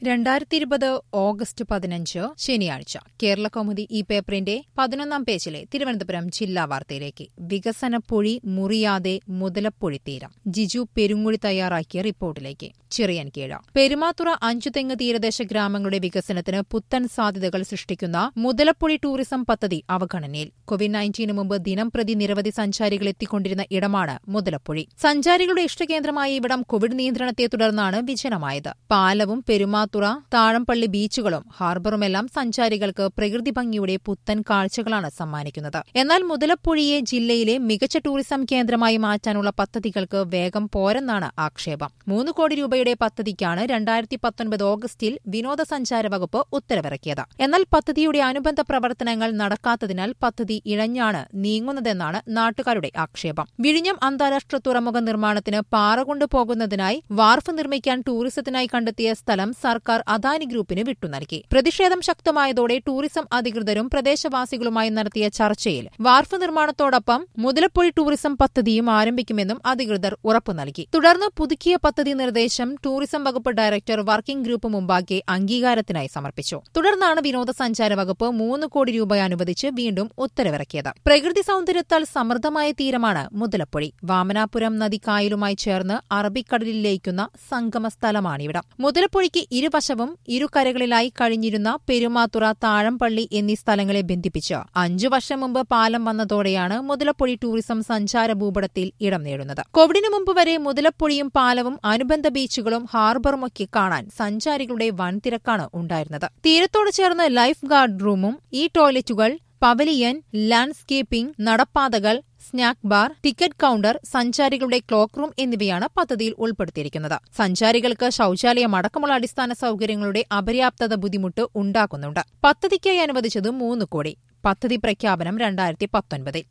രണ്ടായിരത്തി ഇരുപത് ഓഗസ്റ്റ് പതിനഞ്ച് ശനിയാഴ്ച കേരള കൗമുദി ഈ പേപ്പറിന്റെ പതിനൊന്നാം പേജിലെ തിരുവനന്തപുരം ജില്ലാ വാർത്തയിലേക്ക് വികസനപ്പൊഴി മുറിയാതെ മുതലപ്പൊഴി തീരം ജിജു പെരുങ്ങുഴി തയ്യാറാക്കിയ റിപ്പോർട്ടിലേക്ക് ചിറിയൻ കീഴ പെരുമാത്തുറ അഞ്ചുതെങ്ങ് തീരദേശ ഗ്രാമങ്ങളുടെ വികസനത്തിന് പുത്തൻ സാധ്യതകൾ സൃഷ്ടിക്കുന്ന മുതലപ്പൊഴി ടൂറിസം പദ്ധതി അവഗണനയിൽ കോവിഡ് നയൻറ്റീന് മുമ്പ് ദിനം പ്രതി നിരവധി സഞ്ചാരികൾ എത്തിക്കൊണ്ടിരുന്ന ഇടമാണ് മുതലപ്പൊഴി സഞ്ചാരികളുടെ ഇഷ്ടകേന്ദ്രമായ ഇവിടം കോവിഡ് നിയന്ത്രണത്തെ തുടർന്നാണ് വിജനമായത് പാലവും പെരുമാത്തുറ താഴംപള്ളി ബീച്ചുകളും ഹാർബറുമെല്ലാം സഞ്ചാരികൾക്ക് പ്രകൃതി ഭംഗിയുടെ പുത്തൻ കാഴ്ചകളാണ് സമ്മാനിക്കുന്നത് എന്നാൽ മുതലപ്പൊഴിയെ ജില്ലയിലെ മികച്ച ടൂറിസം കേന്ദ്രമായി മാറ്റാനുള്ള പദ്ധതികൾക്ക് വേഗം പോരെന്നാണ് ആക്ഷേപം മൂന്ന് കോടി രൂപയുടെ പദ്ധതിക്കാണ് രണ്ടായിരത്തി പത്തൊൻപത് ഓഗസ്റ്റിൽ വിനോദസഞ്ചാര വകുപ്പ് ഉത്തരവിറക്കിയത് എന്നാൽ പദ്ധതിയുടെ അനുബന്ധ പ്രവർത്തനങ്ങൾ നടക്കാത്തതിനാൽ പദ്ധതി ഇഴഞ്ഞാണ് നീങ്ങുന്നതെന്നാണ് നാട്ടുകാരുടെ ആക്ഷേപം വിഴിഞ്ഞം അന്താരാഷ്ട്ര തുറമുഖ നിർമ്മാണത്തിന് പാറ കൊണ്ടുപോകുന്നതിനായി വാർഫ് നിർമ്മിക്കാൻ ടൂറിസത്തിനായി കണ്ടെത്തിയ സ്ഥലം സർക്കാർ അദാനി ഗ്രൂപ്പിന് വിട്ടുനൽകി പ്രതിഷേധം ശക്തമായതോടെ ടൂറിസം അധികൃതരും പ്രദേശവാസികളുമായി നടത്തിയ ചർച്ചയിൽ വാർഫ് നിർമ്മാണത്തോടൊപ്പം മുതലപ്പൊഴി ടൂറിസം പദ്ധതിയും ആരംഭിക്കുമെന്നും അധികൃതർ ഉറപ്പു നൽകി തുടർന്ന് പുതുക്കിയ പദ്ധതി നിർദ്ദേശം ടൂറിസം വകുപ്പ് ഡയറക്ടർ വർക്കിംഗ് ഗ്രൂപ്പ് മുമ്പാകെ അംഗീകാരത്തിനായി സമർപ്പിച്ചു തുടർന്നാണ് വിനോദസഞ്ചാര വകുപ്പ് മൂന്ന് കോടി രൂപ അനുവദിച്ച് വീണ്ടും ഉത്തരവിറക്കിയത് പ്രകൃതി സൌന്ദര്യത്താൽ സമൃദ്ധമായ തീരമാണ് മുതലപ്പൊഴി വാമനാപുരം നദി കായലുമായി ചേർന്ന് അറബിക്കടലിൽ ലയിക്കുന്ന സംഗമ സ്ഥലമാണിവിടം മുതലപ്പൊഴിക്ക് ഇരുവശവും ഇരുകരകളിലായി കഴിഞ്ഞിരുന്ന പെരുമാത്തുറ താഴംപള്ളി എന്നീ സ്ഥലങ്ങളെ ബന്ധിപ്പിച്ച് അഞ്ചു വർഷം മുമ്പ് പാലം വന്നതോടെയാണ് മുതലപ്പൊഴി ടൂറിസം സഞ്ചാര ഭൂപടത്തിൽ ഇടം നേടുന്നത് കോവിഡിന് മുമ്പ് വരെ മുതലപ്പൊഴിയും പാലവും അനുബന്ധ ബീച്ചുകളും ഹാർബറുമൊക്കെ കാണാൻ സഞ്ചാരികളുടെ വൻ തിരക്കാണ് ഉണ്ടായിരുന്നത് തീരത്തോട് ചേർന്ന് ലൈഫ് ഗാർഡ് റൂമും ഈ ടോയ്ലറ്റുകൾ പവലിയൻ ലാൻഡ്സ്കേപ്പിംഗ് നടപ്പാതകൾ സ്നാക്ക് ബാർ ടിക്കറ്റ് കൌണ്ടർ സഞ്ചാരികളുടെ ക്ലോക്ക് റൂം എന്നിവയാണ് പദ്ധതിയിൽ ഉൾപ്പെടുത്തിയിരിക്കുന്നത് സഞ്ചാരികൾക്ക് ശൌചാലയം അടക്കമുള്ള അടിസ്ഥാന സൌകര്യങ്ങളുടെ അപര്യാപ്തത ബുദ്ധിമുട്ട് ഉണ്ടാക്കുന്നുണ്ട് പദ്ധതിക്കായി അനുവദിച്ചത് മൂന്ന് കോടി പദ്ധതി പ്രഖ്യാപനം രണ്ടായിരത്തി പത്തൊൻപതിൽ